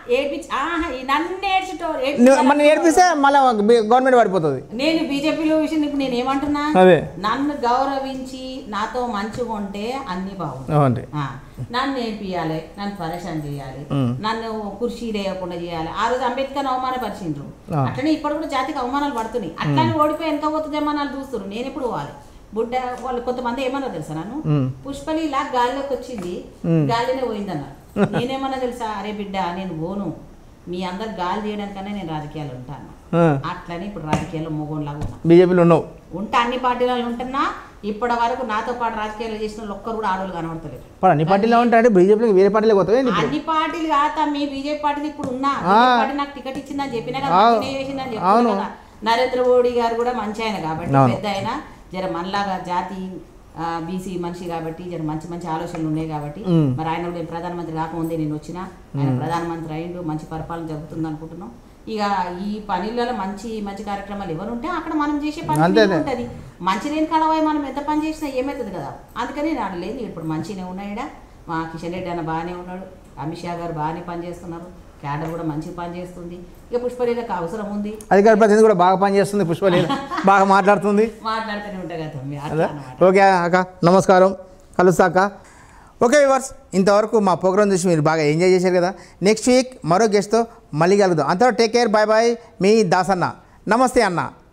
ఏడ్పించి ఆహా, ఈ నన్ను ఏడ్చుటో నువ్వు మన నేర్పిస్తే మళ్ళీ గవర్నమెంట్ పడిపోతుంది నేను బీజేపీలో విషయం ఇప్పుడు నేను ఏమంటున్నా అదే నన్ను గౌరవించి నాతో మంచిగా ఉంటే అన్ని బాగుంటాయి అవునండి ఆ, నన్ను నేర్పియాలి నన్ను పరేషాన్ చేయాలి మ్. నన్ను కుర్చీ లేకుండా చేయాలి ఆ రోజు అంబేద్కర్ అవమానపరిచిండ్రు ఆ. అట్లనే ఇప్పుడు కూడా జాతికి అవమానాలు పడుతున్నాయి అట్లానే ఓడిపోయి ఎంత పోతుందేమో వాళ్ళు చూస్తున్నారు నేను ఎప్పుడు పోవాలి బుడ్డ వాళ్ళు కొంతమంది ఏమన్నా తెలుసా నన్ను మ్. పుష్పలి ఇలా గాలిలోకి వచ్చింది మ్. గాలిలోనే పోయిందన్నారు నేనేమన్నా తెలుసా అరే బిడ్డ నేను పోను మీ అందరు గాలి చేయడానికన్నా నేను రాజకీయాలు ఉంటాను అట్లనే ఇప్పుడు రాజకీయాల్లో మొగోన్లాగా ఉన్నా బీజేపీలో ఉన్నావు ఉంటే అన్ని పార్టీలలో ఉంటున్నా ఇప్పటి వరకు నాతో పాటు రాజకీయాలు చేసిన వాళ్ళు ఒక్కరు కూడా ఆడవాళ్ళు కనబడతలేరు ఇప్పుడు అన్ని పార్టీలో ఉంటాయంటే బీజేపీలోకి వేరే పార్టీలోకి పోతావు ఏంది ఇప్పుడు అన్ని పార్టీలు కాదా మీ బీజేపీ పార్టీది ఇప్పుడు ఉన్నా ఆ. బీజేపీ పార్టీ నాకు టికెట్ ఇచ్చిందని చెప్పినా కదా అవును. మంచినే చేసిందని అవును. చెప్తున్నా కదా నరేంద్ర మోడీ గారు కూడా మంచి ఆయన కాబట్టి అవును. పెద్ద ఆయన జర మనలాగా జాతి బీసీ మనిషి కాబట్టి జర మంచి మంచి ఆలోచనలు ఉన్నాయి కాబట్టి మ్. మరి ఆయన కూడా ప్రధానమంత్రి కాకముందే నేను వచ్చిన ఆయన ప్రధానమంత్రి అయిండు మంచి పరిపాలన జరుగుతుంది అనుకుంటున్నాం ఇక ఈ పనులలో మంచి మంచి కార్యక్రమాలు ఎవరు ఉంటే అక్కడ మనం చేసే పని అంతే, అంతే. ఉంటుంది మంచి లేని కలవాయి మనం ఎంత పని చేసినా ఏమవుతుంది కదా అందుకని నాడు లేదు ఇప్పుడు మంచిగానే ఉన్నాయిడా మా కిషన్ రెడ్డి అన్న బాగానే ఉన్నాడు అమిత్ షా గారు బాగానే పనిచేస్తున్నారు క్యాడర్ కూడా మంచిగా పనిచేస్తుంది ఇక పుష్పలీలకు అవసరం ఉంది అధికార ప్రతినిధి కూడా బాగా పనిచేస్తుంది పుష్పలీల బాగా మాట్లాడుతుంది మాట్లాడుతూనే ఉంటా కదా తమ్మి అదే అట్లా అన్నమాట ఓకే అక్క నమస్కారం కలుస్తా అక్క ఓకే వివర్స్ ఇంతవరకు మా ప్రోగ్రామ్ చూసి మీరు బాగా ఎంజాయ్ చేశారు కదా నెక్స్ట్ వీక్ మరో గెస్ట్తో మళ్ళీ కలుద్దాం అంతవరకు టేక్ కేర్ బాయ్ బాయ్ మీ దాసన్న నమస్తే అన్న